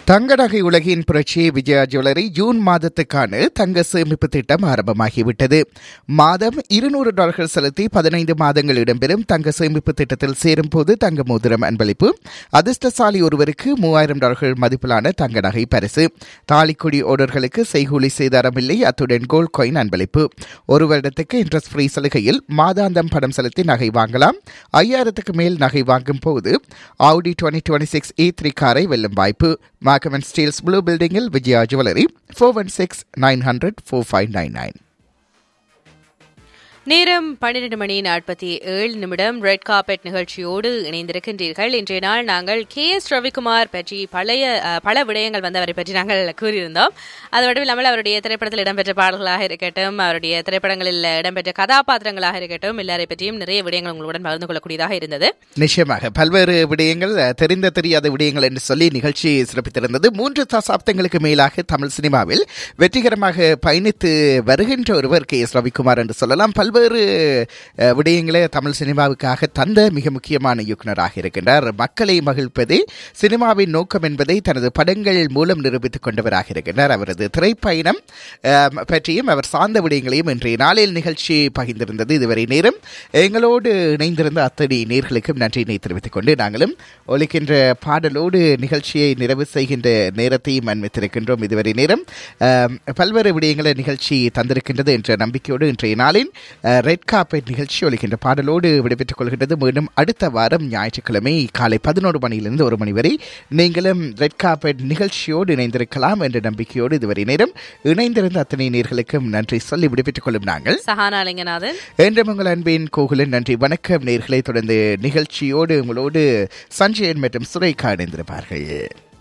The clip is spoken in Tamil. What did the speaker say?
தங்க நகை உலகின் புரட்சி விஜயா ஜுவல்லரி ஜூன் மாதத்துக்கான தங்க சேமிப்பு திட்டம் ஆரம்பமாகிவிட்டது மாதம் இருநூறு டாலர்கள் செலுத்தி பதினைந்து மாதங்கள் இடம்பெறும் தங்க சேமிப்பு திட்டத்தில் சேரும் போது தங்க மோதிரம் அன்பளிப்பு அதிர்ஷ்டசாலி ஒருவருக்கு மூவாயிரம் டாலர்கள் மதிப்பிலான தங்க நகை பரிசு தாலிக்குடி ஓடர்களுக்கு செய்கூலி சேதாரம் இல்லை அத்துடன் கோல்ட் காயின் அன்பளிப்பு ஒரு வருடத்துக்கு இன்ட்ரெஸ்ட் ஃப்ரீ சலுகையில் மாதாந்தம் பணம் செலுத்தி நகை வாங்கலாம் ஐயாயிரத்துக்கு மேல் நகை வாங்கும் போது Audi twenty twenty six E three காரை வெல்லும் வாய்ப்பு மார்க்கமன் ஸ்டீல்ஸ் ப்ளூ பில்டிங்கில் Vijaya jewellery four one six nine hundred four five nine nine நேரம் பன்னிரண்டு மணி நாற்பத்தி ஏழு நிமிடம் ரெட் கார்பெட் நிகழ்ச்சியோடு இணைந்திருக்கின்றீர்கள் இன்றைய நாள் நாங்கள் கே எஸ் ரவிக்குமார் பற்றி பழைய அஹ், பல விடயங்கள் வந்து அவரை பற்றி நாங்கள் கூறியிருந்தோம் அது மட்டும் இல்லாமல் அவருடைய திரைப்படத்தில் இடம்பெற்ற பாடல்களாக இருக்கட்டும் அவருடைய திரைப்படங்களில் இடம்பெற்ற கதாபாத்திரங்களாக இருக்கட்டும் எல்லாரை பற்றியும் நிறைய விடயங்கள் உங்களுடன் பகிர்ந்து கொள்ளக்கூடியதாக இருந்தது நிச்சயமாக பல்வேறு விடயங்கள் அஹ், தெரிந்த தெரியாத விடயங்கள் என்று சொல்லி நிகழ்ச்சி சிறப்பித்திருந்தது மூன்று தசாப்தங்களுக்கு மேலாக தமிழ் சினிமாவில் வெற்றிகரமாக பயணித்து வருகின்ற ஒருவர் கே எஸ் ரவிக்குமார் என்று சொல்லலாம் பல்வேறு அஹ், விடயங்களை தமிழ் சினிமாவுக்காக தந்த மிக முக்கியமான இயக்குனராக இருக்கின்றார் மக்களை மகிழ்ப்பதே சினிமாவின் நோக்கம் என்பதை தனது படங்கள் மூலம் நிரூபித்துக் கொண்டவராக இருக்கின்றார் அவரது திரைப்பயணம் அஹ், பற்றியும் அவர் சார்ந்த விடயங்களையும் இன்றைய நாளில் நிகழ்ச்சி பகிர்ந்திருந்தது இதுவரை நேரம் எங்களோடு இணைந்திருந்த அத்தனை நேர்களுக்கும் நன்றியினை தெரிவித்துக் கொண்டு நாங்களும் ஒலிக்கின்ற பாடலோடு நிகழ்ச்சியை நிறைவு செய்கின்ற நேரத்தையும் அன்பித்திருக்கின்றோம் இதுவரை நேரம் அஹ், பல்வேறு விடயங்களை நிகழ்ச்சி தந்திருக்கின்றது என்ற நம்பிக்கையோடு இன்றைய நாளின் அஹ், ரெட் கார்பெட் நிகழ்ச்சி ஒலிக்கின்ற பாடலோடு விடைபெற்றுக் கொள்கின்றது மீண்டும் அடுத்த வாரம் ஞாயிற்றுக்கிழமை காலை பதினோரு மணியிலிருந்து ஒரு மணி வரை நீங்களும் ரெட் கார்பெட் நிகழ்ச்சியோடு இணைந்திருக்கலாம் என்ற நம்பிக்கையோடு இதுவரை நேரம் இணைந்திருந்த அத்தனை நேர்களுக்கும் நன்றி சொல்லி விடைபெற்றுக் கொள்ளும் நாங்கள் சஹானா லிங்கநாதன் என்றும் உங்கள் அன்பின் கோகுலன் நன்றி வணக்கம் நேர்களை தொடர்ந்து நிகழ்ச்சியோடு உங்களோடு சஞ்சயன் மற்றும் சுரேகா இணைந்திருப்பார்கள்